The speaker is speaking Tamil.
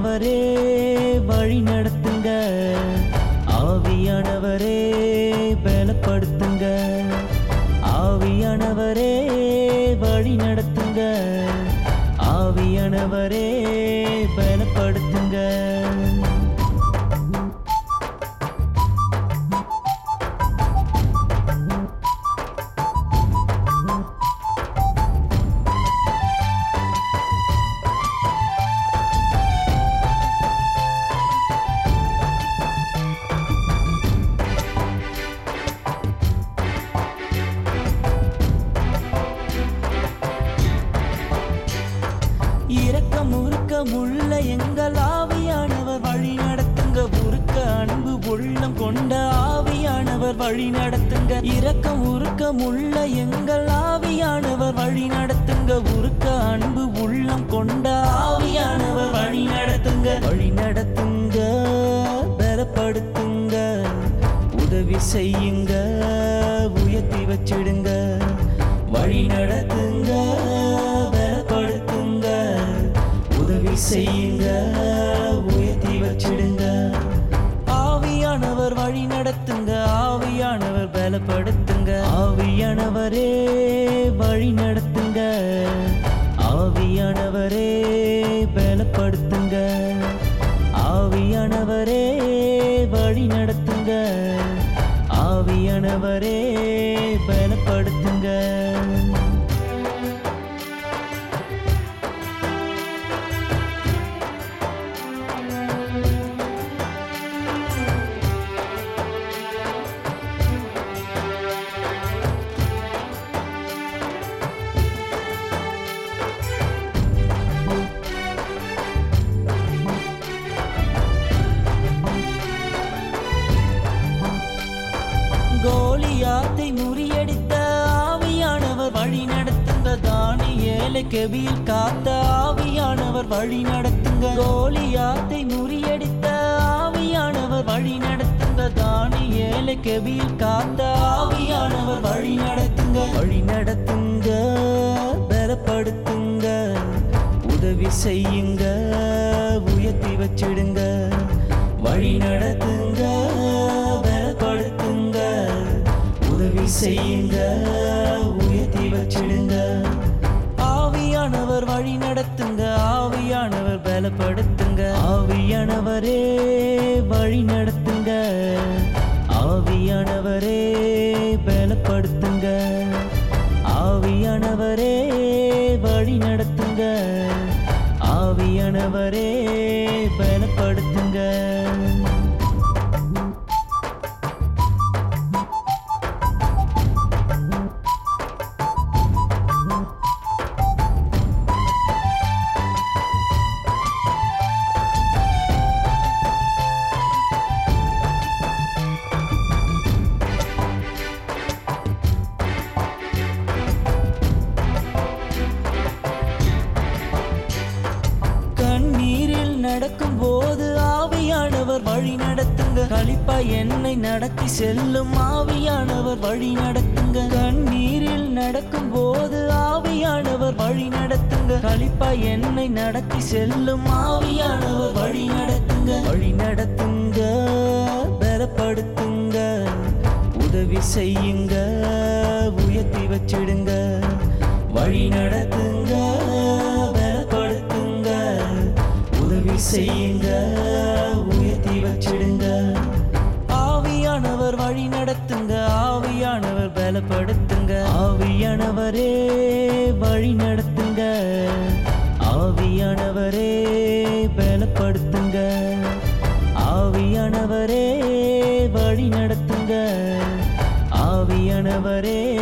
ஆவியானவரே வழி நடத்துங்க ஆவியானவரே பலப்படுத்துங்க ஆவியானவரே வழி நடத்துங்க ஆவியானவரே பலப்படுத்துங்க இரக்கம் உருக்கமுள்ள எங்கள் ஆவியானவர் வழி நடத்துங்க உருக்க அன்பு உள்ளம் கொண்ட ஆவியானவர் வழி நடத்துங்க இரக்கம் உருக்கமுள்ள எங்கள் ஆவியானவர் வழி நடத்துங்க உருக்க அன்பு உள்ளம் கொண்ட ஆவியானவர் வழி நடத்துங்க வழி நடத்துங்க பலப்படுத்துங்க உதவி செய்யுங்க உயர்த்தி வச்சிடுங்க வழி நடத்துங்க பலப்படுத்துங்க உதவி செய்யுங்க உயர்த்தி வச்சிடுங்க ஆவியானவர் வழி நடத்துங்க ஆவியானவர் பலப்படுத்துங்க ஆவியானவரே வழி நடத்துங்க ஆவியானவரே பலப்படுத்துங்க ஆவியானவரே வழி நடத்துங்க ஆவியானவரே பலப்படுத்துங்க கோலியாத்தை முறியடித்த ஆவியானவர் வழி நடத்துங்க தானியேலை கெபியில் காத்த ஆவியானவர் வழி நடத்துங்க கோலியாத்தை முறியடித்த ஆவியானவர் வழி நடத்துங்க தானியேலை கெபியில் காத்த ஆவியானவர் வழி நடத்துங்க வழி நடத்துங்க பலப்படுத்துங்க உதவி செய்யுங்க உயர்த்தி வச்சிடுங்க வழி நடத்துங்க பலப்படுத்துங்க உதவி செய்யுங்க உயர்த்தி வச்சிடுங்க ஆவியானவர் வழி நடத்துங்க ஆவியானவர் பலப்படுத்துங்க ஆவியானவரே வழி நடத்துங்க ஆவியானவரே பலப்படுத்துங்க ஆவியானவரே வழி நடத்துங்க ஆவியானவரே பலப்படுத்துங்க கண்ணீரில் நடக்கும் போது ஆவியானவர் வழி நடத்துங்க களிப்பா என்னை நடத்தி செல்லும் ஆவியானவர் வழி நடத்துங்க கண்ணீரில் நடக்கும் போது ஆவியானவர் வழி நடத்துங்க களிப்பா என்னை நடத்தி செல்லும் ஆவியானவர் வழி நடத்துங்க வழி நடத்துங்க பலப்படுத்துங்க உதவி செய்யுங்க உயர்த்தி வச்சிடுங்க வழி நடத்துங்க பலப்படுத்துங்க உதவி செய்யுங்க உயர்த்தி வச்சிடுங்க ஆவியானவர் வழி நடத்துங்க ஆவியானவர் பலப்படுத்துங்க ஆவியானவரே வழி நடத்துங்க ஆவியானவரே பலப்படுத்துங்க ஆவியானவரே வழி நடத்துங்க ஆவியானவரே